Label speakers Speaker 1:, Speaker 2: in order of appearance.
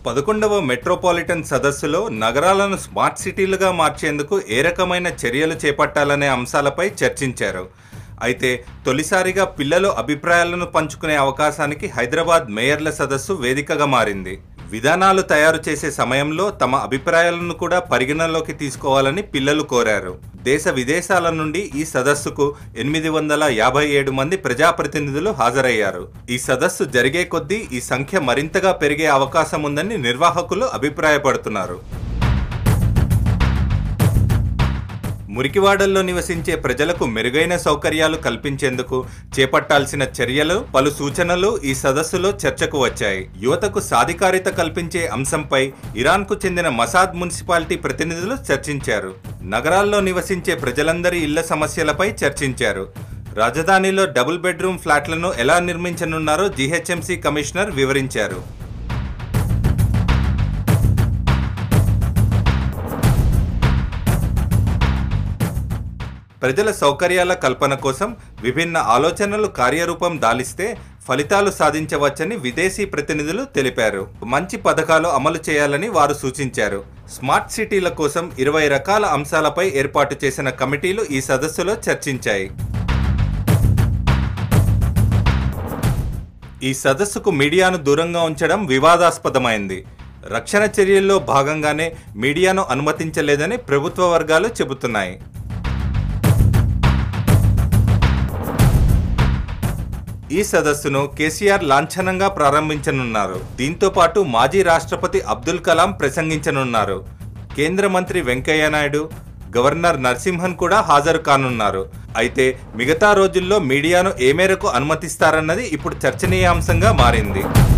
Speaker 1: పదకొండవ మెట్రోపాలిటన్ సదస్సులో నగరాలను స్మార్ట్ సిటీలుగా మార్చేందుకు ఏ రకమైన చర్యలు చేపట్టాలనే అంశాలపై చర్చించారు అయితే తొలిసారిగా పిల్లలు అభిప్రాయాలను పంచుకునే అవకాశానికి హైదరాబాద్ మేయర్ల సదస్సు వేదికగా మారింది విధానాలు తయారు చేసే సమయంలో తమ అభిప్రాయాలను కూడా పరిగణలోకి తీసుకోవాలని పిల్లలు కోరారు దేశ విదేశాల నుండి ఈ సదస్సుకు ఎనిమిది వందల యాభై ఏడు మంది ప్రజాప్రతినిధులు హాజరయ్యారు ఈ సదస్సు జరిగే కొద్దీ ఈ సంఖ్య మరింతగా పెరిగే అవకాశం ఉందని నిర్వాహకులు అభిప్రాయపడుతున్నారు మురికివాడల్లో నివసించే ప్రజలకు మెరుగైన సౌకర్యాలు కల్పించేందుకు చేపట్టాల్సిన చర్యలు పలు సూచనలు ఈ సదస్సులో చర్చకు వచ్చాయి యువతకు సాధికారిత కల్పించే అంశంపై ఇరాన్కు చెందిన మసాద్ మున్సిపాలిటీ ప్రతినిధులు చర్చించారు నగరాల్లో నివసించే ప్రజలందరి ఇళ్ల సమస్యలపై చర్చించారు రాజధానిలో డబుల్ బెడ్రూమ్ ఫ్లాట్లను ఎలా నిర్మించనున్నారో జీహెచ్ఎంసీ కమిషనర్ వివరించారు ప్రజల సౌకర్యాల కల్పన కోసం విభిన్న ఆలోచనలు కార్యరూపం దాలిస్తే ఫలితాలు సాధించవచ్చని విదేశీ ప్రతినిధులు తెలిపారు మంచి పథకాలు అమలు చేయాలని వారు సూచించారు స్మార్ట్ సిటీల కోసం ఇరవై రకాల అంశాలపై ఏర్పాటు చేసిన కమిటీలు ఈ సదస్సులో చర్చించాయి ఈ సదస్సుకు మీడియాను దూరంగా ఉంచడం వివాదాస్పదమైంది రక్షణ చర్యల్లో భాగంగానే మీడియాను అనుమతించలేదని ప్రభుత్వ వర్గాలు చెబుతున్నాయి ఈ సదస్సును కేసీఆర్ లాంఛనంగా ప్రారంభించనున్నారు దీంతో పాటు మాజీ రాష్ట్రపతి అబ్దుల్ కలాం ప్రసంగించనున్నారు కేంద్ర మంత్రి వెంకయ్య నాయుడు గవర్నర్ నరసింహన్ కూడా హాజరు కానున్నారు అయితే మిగతా రోజుల్లో మీడియాను ఏ మేరకు అనుమతిస్తారన్నది ఇప్పుడు చర్చనీయాంశంగా మారింది